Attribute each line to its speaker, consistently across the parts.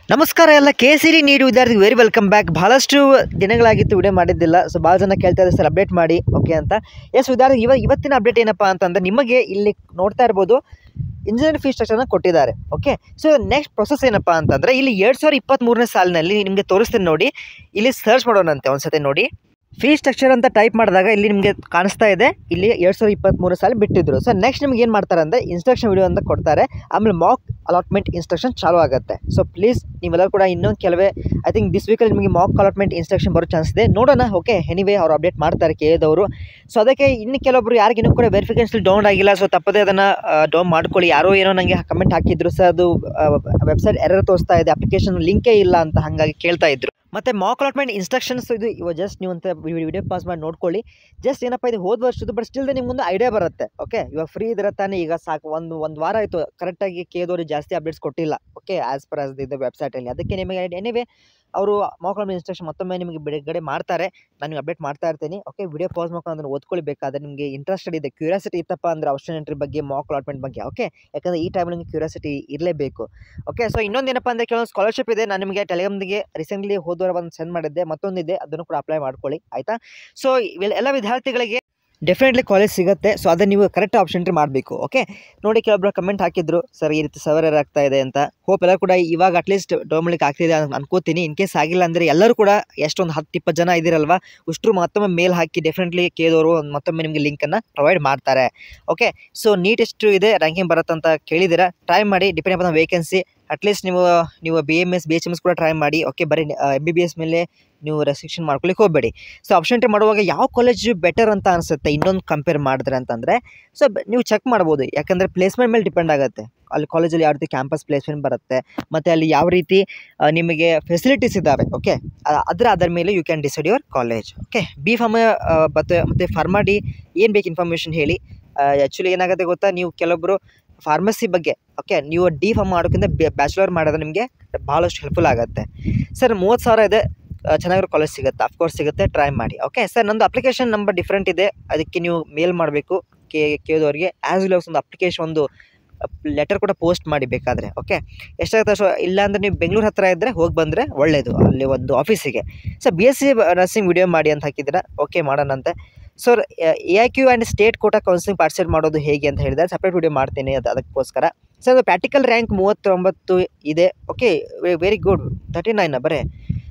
Speaker 1: ನಮಸ್ಕಾರ ಎಲ್ಲ K C D ನೀಡು ವಿದ್ಯಾರ್ಥಿ ವೆರಿ ವೆಲ್ಕಮ್ ಬ್ಯಾಕ್ ಬಹಳಷ್ಟು ದಿನಗಳಾಗಿತ್ತು ವಿಡಿಯೋ ಮಾಡಿದ್ದಿಲ್ಲ ಸೊ ಭಾಳ ಜನ ಕೇಳ್ತಾ ಇದ್ದಾರೆ ಸರ್ ಅಪ್ಡೇಟ್ ಮಾಡಿ ಓಕೆ ಅಂತ ಎಸ್ ವಿದ್ಯಾರ್ಥಿ ಇವ ಇವತ್ತಿನ ಅಪ್ಡೇಟ್ ಏನಪ್ಪ ಅಂತಂದ್ರೆ ನಿಮಗೆ ಇಲ್ಲಿ ನೋಡ್ತಾ ಇರ್ಬೋದು ಇಂಜಿನಿಯರಿಂಗ್ ಫೀಸ್ ಸ್ಟ್ರಕ್ಚರ್ನ ಕೊಟ್ಟಿದ್ದಾರೆ ಓಕೆ ಸೊ ನೆಕ್ಸ್ಟ್ ಪ್ರೊಸೆಸ್ ಏನಪ್ಪ ಅಂತಂದರೆ ಇಲ್ಲಿ ಎರಡು ಸಾವಿರದ ಇಪ್ಪತ್ತ್ಮೂರನೇ ಸಾಲಿನಲ್ಲಿ ನಿಮಗೆ ತೋರಿಸ್ತೀನಿ ನೋಡಿ ಇಲ್ಲಿ ಸರ್ಚ್ ಮಾಡೋಣಂತೆ ಒಂದ್ಸತಿ ನೋಡಿ ಫೀ ಸ್ಟ್ರಕ್ಚರ್ ಅಂತ ಟೈಪ್ ಮಾಡಿದಾಗ ಇಲ್ಲಿ ನಿಮಗೆ ಕಾಣಿಸ್ತಾ ಇದೆ ಇಲ್ಲಿ ಎರಡು ಸಾವಿರದ ಇಪ್ಪತ್ತ್ಮೂರು ಸಾಲ ಬಿಟ್ಟಿದ್ರು ಸೊ ನೆಕ್ಸ್ಟ್ ನಿಮ್ಗೆ ಏನು ಮಾಡ್ತಾರೆ ಅಂದರೆ ಇನ್ಸ್ಟ್ರಕ್ಷನ್ ವಿಡಿಯೋ ಅಂತ ಕೊಡ್ತಾರೆ ಆಮೇಲೆ ಮಾಕ್ ಅಲಾಟ್ಮೆಂಟ್ ಇನ್ಸ್ಟ್ರಕ್ಷನ್ ಚಾಲು ಆಗುತ್ತೆ ಸೊ ಪ್ಲೀಸ್ ನೀವೆಲ್ಲರೂ ಕೂಡ ಇನ್ನೊಂದು ಕೆಲವೇ ಐ ಥಿಂಕ್ ದಿಸ್ ವೀಕಲ್ಲಿ ನಿಮಗೆ ಮಾಕ್ ಅಲಾಟ್ಮೆಂಟ್ ಇನ್ಸ್ಟ್ರಕ್ಷನ್ ಬರೋ ಚಾನ್ಸ್ ಇದೆ ನೋಡೋಣ ಓಕೆ ಎನಿವೇ ಅವ್ರು ಅಪ್ಡೇಟ್ ಮಾಡ್ತಾರೆ ಕೆ ಎದವರು ಸೊ ಅದಕ್ಕೆ ಇನ್ನು ಕೆಲವೊಬ್ರು ಯಾರಿಗಿನ್ನೂ ಕೂಡ ವೆರಿಫಿಕೇಷನ್ ಡೌನ್ ಆಗಿಲ್ಲ ಸೊ ತಪ್ಪದೇ ಅದನ್ನು ಡೌನ್ ಮಾಡ್ಕೊಳ್ಳಿ ಯಾರೋ ಏನೋ ನನಗೆ ಕಮೆಂಟ್ ಹಾಕಿದ್ರು ಸರ್ ಅದು ವೆಬ್ಸೈಟ್ ಎರರ್ ತೋರಿಸ್ತಾ ಇದೆ ಅಪ್ಲಿಕೇಶನ್ ಲಿಂಕೇ ಇಲ್ಲ ಅಂತ ಹಾಗಾಗಿ ಕೇಳ್ತಾ ಇದ್ರು ಮತ್ತು ಮಾಕ್ ಅಲಾಟ್ಮೆಂಟ್ ಇನ್ಸ್ಟ್ರಕ್ಷನ್ಸ್ ಇದು ಇವಾಗ ಜಸ್ಟ್ ನೀವು ಅಂತ ವಿಡಿಯೋ ಪಾಸ್ ಮಾಡಿ ನೋಡ್ಕೊಳ್ಳಿ ಜಸ್ಟ್ ಏನಪ್ಪ ಇದು ಹೋದ ವರ್ಷದ್ದು ಬಟ್ ಸ್ಟಿಲ್ ನಿಮ್ಗೊಂದು ಐಡಿಯಾ ಬರುತ್ತೆ ಓಕೆ ಇವಾಗ ಫ್ರೀ ಇದ್ರೆ ತಾನೇ ಈಗ ಸಾಕು ಒಂದು ಒಂದು ವಾರ ಆಯಿತು ಕರೆಕ್ಟಾಗಿ ಕೇದೋರು ಜಾಸ್ತಿ ಅಪ್ಡೇಟ್ಸ್ ಕೊಟ್ಟಿಲ್ಲ ಓಕೆ ಆ್ಯಸ್ ಪರ್ ಆಸ್ ಇದು ವೆಬ್ಸೈಟಲ್ಲಿ ಅದಕ್ಕೆ ನಿಮಗೆ ಎನಿವೇ ಅವರು ಮಾಕ್ ಇನ್ಸ್ಟ್ರಕ್ಷನ್ ಮತ್ತೊಮ್ಮೆ ನಿಮಗೆ ಬಿಡುಗಡೆ ಮಾಡ್ತಾರೆ ನಾನು ಅಪ್ಡೇಟ್ ಮಾಡ್ತಾ ಇರ್ತೀನಿ ಓಕೆ ವಿಡಿಯೋ ಪಾಸ್ ಮಾಡ್ಕೊಂಡು ಅದನ್ನು ಓದ್ಕೊಳ್ಳಿ ಬೇಕಾದ್ರೆ ನಿಮಗೆ ಇಂಟ್ರೆಸ್ಟೆಡ್ ಇದೆ ಕ್ಯೂರಿಯಾಸಿಟಿ ಇತ್ತಪ್ಪ ಅಂದರೆ ಆಪ್ಷನ್ ಎಂಟ್ರಿ ಬಗ್ಗೆ ಮಾಕ್ ಅಲಾಟ್ಮೆಂಟ್ ಬಗ್ಗೆ ಓಕೆ ಯಾಕಂದರೆ ಈ ಟೈಮಲ್ಲಿ ನಿಮಗೆ ಕ್ಯೂರಿಯಾಸಿಟಿ ಇರಲೇಬೇಕು ಓಕೆ ಸೊ ಇನ್ನೊಂದು ಏನಪ್ಪ ಅಂದರೆ ಕೆಲವೊಂದು ಸ್ಕಾಲರ್ಶಿಪ್ ಇದೆ ನಾನು ನಿಮಗೆ ಟೆಲಿಗ್ರಾಮ್ಗೆ ರೀಸೆಂಟ್ಲಿ ಹೋದವರ ಒಂದು ಸೆಂಡ್ ಮಾಡಿದ್ದೆ ಮತ್ತೊಂದಿದೆ ಅದನ್ನು ಕೂಡ ಅಪ್ಲೈ ಮಾಡ್ಕೊಳ್ಳಿ ಆಯಿತಾ ಸೊ ಎಲ್ಲ ವಿದ್ಯಾರ್ಥಿಗಳಿಗೆ ಡೆಫಿನೆಟ್ಲಿ ಕಾಲೇಜ್ ಸಿಗುತ್ತೆ ಸೊ ಅದನ್ನು ನೀವು ಕರೆಕ್ಟ್ ಆಪ್ಷನ್ ಎಂಟ್ರಿ ಮಾಡಬೇಕು ಓಕೆ ನೋಡಿ ಕೆಲವೊಬ್ರು ಕಮೆಂಟ್ ಹಾಕಿದ್ರು ಸರ್ ಈ ರೀತಿ ಸವರ್ ಆಗ್ತಾ ಇದೆ ಅಂತ ಹೋಪ್ ಎಲ್ಲ ಕೂಡ ಇವಾಗ ಅಟ್ಲೀಸ್ಟ್ ಡೌನ್ಲಿಕ್ ಆಗ್ತಿದೆ ಅಂತ ಅನ್ಕೋತೀನಿ ಇನ್ ಕೇಸ್ ಆಗಿಲ್ಲ ಅಂದರೆ ಎಲ್ಲರೂ ಕೂಡ ಎಷ್ಟೊಂದು ಹತ್ತು ಇಪ್ಪತ್ತು ಜನ ಇದ್ದೀರಲ್ವಾ ಅಷ್ಟರು ಮತ್ತೊಮ್ಮೆ ಮೇಲ್ ಹಾಕಿ ಡೆಫಿನೆಟ್ಲಿ ಕೇದವರು ಮತ್ತೊಮ್ಮೆ ನಿಮಗೆ ಲಿಂಕನ್ನು ಪ್ರೊವೈಡ್ ಮಾಡ್ತಾರೆ ಓಕೆ ಸೊ ನೀಟ್ ಎಷ್ಟು ಇದೆ ರ್ಯಾಂಕಿಂಗ್ ಬರುತ್ತಂತ ಕೇಳಿದ್ದೀರಾ ಟ್ರೈ ಮಾಡಿ ಡಿಪೆಂಡ್ ಅಪಾನ್ ವೇಕೆನ್ಸಿ ಅಟ್ಲೀಸ್ಟ್ ನೀವು ನೀವು B M S B H M S ಕೂಡ ಟ್ರೈ ಮಾಡಿ ಓಕೆ ಬರೀ ಎಮ್ ಬಿ ಬಿ ಎಸ್ ಮೇಲೆ ನೀವು ರೆಸ್ಟ್ರಿಕ್ಷನ್ ಮಾಡ್ಕೊಳ್ಳಿಕ್ಕೆ ಹೋಗಬೇಡಿ ಸೊ ಆಪ್ಷನ್ ಎಂಟ್ರಿ ಮಾಡುವಾಗ ಯಾವ ಕಾಲೇಜು ಬೆಟರ್ ಅಂತ ಅನಿಸುತ್ತೆ ಇನ್ನೊಂದು ಕಂಪೇರ್ ಮಾಡಿದ್ರೆ ಅಂತಂದರೆ ಸೊ ನೀವು ಚೆಕ್ ಮಾಡ್ಬೋದು ಯಾಕಂದರೆ ಪ್ಲೇಸ್ಮೆಂಟ್ ಮೇಲೆ ಡಿಪೆಂಡ್ ಆಗುತ್ತೆ ಅಲ್ಲಿ ಕಾಲೇಜಲ್ಲಿ ಯಾವ ರೀತಿ ಕ್ಯಾಂಪಸ್ ಪ್ಲೇಸ್ಮೆಂಟ್ ಬರುತ್ತೆ ಮತ್ತು ಅಲ್ಲಿ ಯಾವ ರೀತಿ ಆ, ನಿಮಗೆ ಫೆಸಿಲಿಟೀಸ್ ಇದ್ದಾವೆ ಓಕೆ ಅದರ ಅದರ ಮೇಲೆ you can decide your college okay B pharma ಮತ್ತು ಮತ್ತು ಫಾರ್ಮಾ ಡಿ ಏನು ಬೇಕು ಇನ್ಫಾರ್ಮೇಷನ್ ಹೇಳಿ ಆ್ಯಕ್ಚುಲಿ ಏನಾಗುತ್ತೆ ಗೊತ್ತಾ ನೀವು ಕೆಲವೊಬ್ಬರು ಫಾರ್ಮಸಿ ಬಗ್ಗೆ ಓಕೆ ನೀವು ಡಿ ಫಾರ್ಮ್ ಮಾಡೋಕ್ಕಿಂತ ಬ್ಯಾಚುಲರ್ ಮಾಡಿದ್ರೆ ನಿಮಗೆ ಭಾಳಷ್ಟು ಹೆಲ್ಪ್ಫುಲ್ ಆಗುತ್ತೆ ಸರ್ ಮೂವತ್ತು ಸಾವಿರ ಇದೆ ಆ, ಚೆನ್ನಾಗಿರೋ ಕಾಲೇಜ್ ಸಿಗುತ್ತೆ ಅಫ್ಕೋರ್ಸ್ ಸಿಗುತ್ತೆ ಟ್ರೈ ಮಾಡಿ ಓಕೆ ಸರ್ ನಂದು ಅಪ್ಲಿಕೇಶನ್ ನಂಬರ್ ಡಿಫ್ರೆಂಟ್ ಇದೆ ಅದಕ್ಕೆ ನೀವು ಮೇಲ್ ಮಾಡಬೇಕು ಕೆ ಕೇಳಿದವ್ರಿಗೆ ಆ್ಯಸ್ ವೆಲ್ ಒಂದು ಅಪ್ಲಿಕೇಶನ್ ಒಂದು ಲೆಟರ್ ಕೂಡ ಪೋಸ್ಟ್ ಮಾಡಿ ಬೇಕಾದರೆ ಓಕೆ ಎಷ್ಟಾಗುತ್ತೆ ಅಷ್ಟು ಇಲ್ಲಾಂದರೆ ನೀವು ಬೆಂಗಳೂರು ಹತ್ತಿರ ಇದ್ದರೆ ಹೋಗಿ ಬಂದರೆ ಒಳ್ಳೆಯದು ಅಲ್ಲಿ ಒಂದು ಆಫೀಸಿಗೆ so B S C nursing video ಮಾಡಿ ಅಂತ ಹಾಕಿದ್ದೀರಾ ಓಕೆ ಮಾಡೋಣಂತೆ so A I Q and state quota counselling participate ಮಾಡೋದು ಹೇಗೆ ಅಂತ ಹೇಳಿದರೆ ಸಪ್ರೇಟ್ ವಿಡಿಯೋ ಮಾಡ್ತೀನಿ ಅದು ಅದಕ್ಕೋಸ್ಕರ ಸೊ ಅದು ಪ್ರಾಕ್ಟಿಕಲ್ ರ್ಯಾಂಕ್ ಮೂವತ್ತೊಂಬತ್ತು ಇದೆ okay very good thirty nine ಬರೇ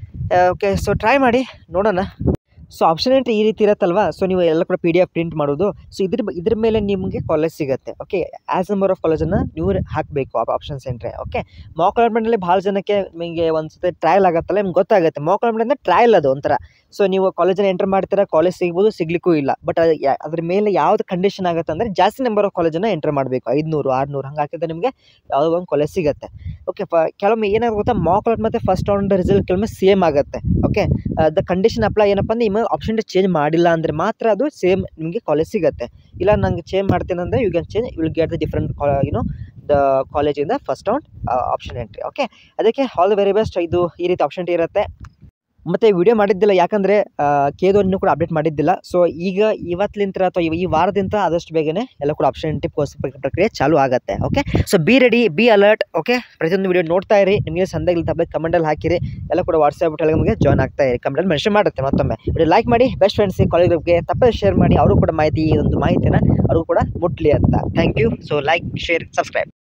Speaker 1: ಓಕೆ ಸೊ ಟ್ರೈ ಮಾಡಿ ನೋಡೋಣ ಸೊ ಆಪ್ಷನ್ ಎಂಟ್ರಿ ಈ ರೀತಿ ಇರುತ್ತಲ್ವಾ ಸೊ ನೀವು ಎಲ್ಲ ಕೂಡ ಪಿ ಡಿ ಎಫ್ ಪ್ರಿಂಟ್ ಮಾಡೋದು ಸೊ ಇದ್ರ ಬ- ಇದ್ರ ಮೇಲೆ ನಿಮಗೆ ಕಾಲೇಜ್ ಸಿಗುತ್ತೆ ಓಕೆ ಆ್ಯಸ್ ನಂಬರ್ ಆಫ್ ಕಾಲೇಜನ್ನು ನೀವು ಹಾಕಬೇಕು ಆಪ್ಷನ್ಸ್ ಎಂಟ್ರಿ ಓಕೆ ಮಾಕ್ ಅಲಾಟ್ಮೆಂಟಲ್ಲಿ ಭಾಳ ಜನಕ್ಕೆ ನಿಮಗೆ ಒಂದು ಸತಿ ಟ್ರಯಲ್ ಆಗುತ್ತಲ್ಲ ನಿಮ್ಗೆ ಗೊತ್ತಾಗುತ್ತೆ ಮಾಕ್ ಅಲಾಟ್ಮೆಂಟ್ ಅಂದರೆ ಟ್ರಯಲ್ ಅದು ಒಂಥರ ಸೊ ನೀವು ಕಾಲೇಜನ್ನು ಎಂಟರ್ ಮಾಡ್ತೀರಾ ಕಾಲೇಜ್ ಸಿಗ್ಬೋದು ಸಿಗ್ಲಿಕ್ಕೂ ಇಲ್ಲ ಬಟ್ ಅದ್ರ ಮೇಲೆ ಯಾವ್ದು ಕಂಡೀಷನ್ ಆಗುತ್ತೆ ಅಂದರೆ ಜಾಸ್ತಿ ನಂಬರ್ ಆಫ್ ಕಾಲೇಜನ್ನು ಎಂಟರ್ ಮಾಡಬೇಕು ಐದುನೂರು ಆರುನೂರು ಹಂಗೆ ಹಾಕಿದ್ರೆ ನಿಮಗೆ ಯಾವುದೋ ಒಂದು ಕಾಲೇಜ್ ಸಿಗುತ್ತೆ ಓಕೆ ಫ ಕೆಲವೊಮ್ಮೆ ಏನಾಗುತ್ತೆ ಗೊತ್ತಾ ಮಾಕ್ ಅಲಾಟ್ ಮತ್ತು ಫಸ್ಟ್ ರೌಂಡ್ ರಿಸಲ್ಟ್ ಕೆಲವೊಮ್ಮೆ ಸೇಮ್ ಆಗುತ್ತೆ ಓಕೆ ದ ಕಂಡೀಷನ್ ಅಪ್ಲೈ ಏನಪ್ಪ ಅಂದ್ರೆ ನಿಮಗೆ ಆಪ್ಷನ್ ಚೇಂಜ್ ಮಾಡಿಲ್ಲ ಅಂದರೆ ಮಾತ್ರ ಅದು ಸೇಮ್ ನಿಮಗೆ ಕಾಲೇಜ್ ಸಿಗುತ್ತೆ ಇಲ್ಲ ನಂಗೆ ಚೇಂಜ್ ಮಾಡ್ತೀನಿ ಅಂದರೆ you can change will get the different you know the ಕಾಲೇಜಿಂದ first round option entry okay ಅದಕ್ಕೆ ಆಲ್ ದ ವೆರಿ ಬೆಸ್ಟ್ ಇದು ಈ ರೀತಿ ಆಪ್ಷನ್ ಇರುತ್ತೆ ಮತ್ತು ವಿಡಿಯೋ ಮಾಡಿದ್ದಿಲ್ಲ ಯಾಕಂದರೆ ಕೇದೋನ್ನು ಕೂಡ ಅಪ್ಡೇಟ್ ಮಾಡಿದ್ದಿಲ್ಲ ಸೊ ಈಗ ಇವತ್ತಿನಿಂದ ಅಥವಾ ಈ ವಾರದಿಂದ ಆದಷ್ಟು ಬೇಗನೆ ಎಲ್ಲ ಕೂಡ ಆಪ್ಷನ್ ಎಂಟ್ರಿ ಕೋರ್ಸ್ ಪ್ರಕ್ರಿಯೆ ಚಾಲು ಆಗುತ್ತೆ okay so be ready be alert okay ಪ್ರತಿಯೊಂದು ವಿಡಿಯೋ ನೋಡ್ತಾ ಇರಿ ನಿಮಗೆ ಸಂದೇಹ ತಪ್ಪದೆ ಕಮೆಂಟಲ್ಲಿ ಹಾಕಿರಿ ಎಲ್ಲ ಕೂಡ ವಾಟ್ಸಪ್ ಟೆಲಿಗ್ರಾಮ್ಗೆ ಜಾಯ್ನ್ ಆಗ್ತಾ ಇರಿ ಕಮೆಂಟಲ್ಲಿ ಮೆನ್ಷನ್ ಮಾಡುತ್ತೆ ಮತ್ತೊಮ್ಮೆ ವಿಡಿಯೋ ಲೈಕ್ ಮಾಡಿ ಬೆಸ್ಟ್ ಫ್ರೆಂಡ್ಸ್ ಕಾಲೇಜ್ ಗ್ರೂಪ್ಗೆ ತಪ್ಪದೆ ಶೇರ್ ಮಾಡಿ ಅವರು ಕೂಡ ಮಾಹಿತಿ ಈ ಒಂದು ಮಾಹಿತಿನ ಅವರು ಕೂಡ ಮುಟ್ಲಿ ಅಂತ thank you so like share subscribe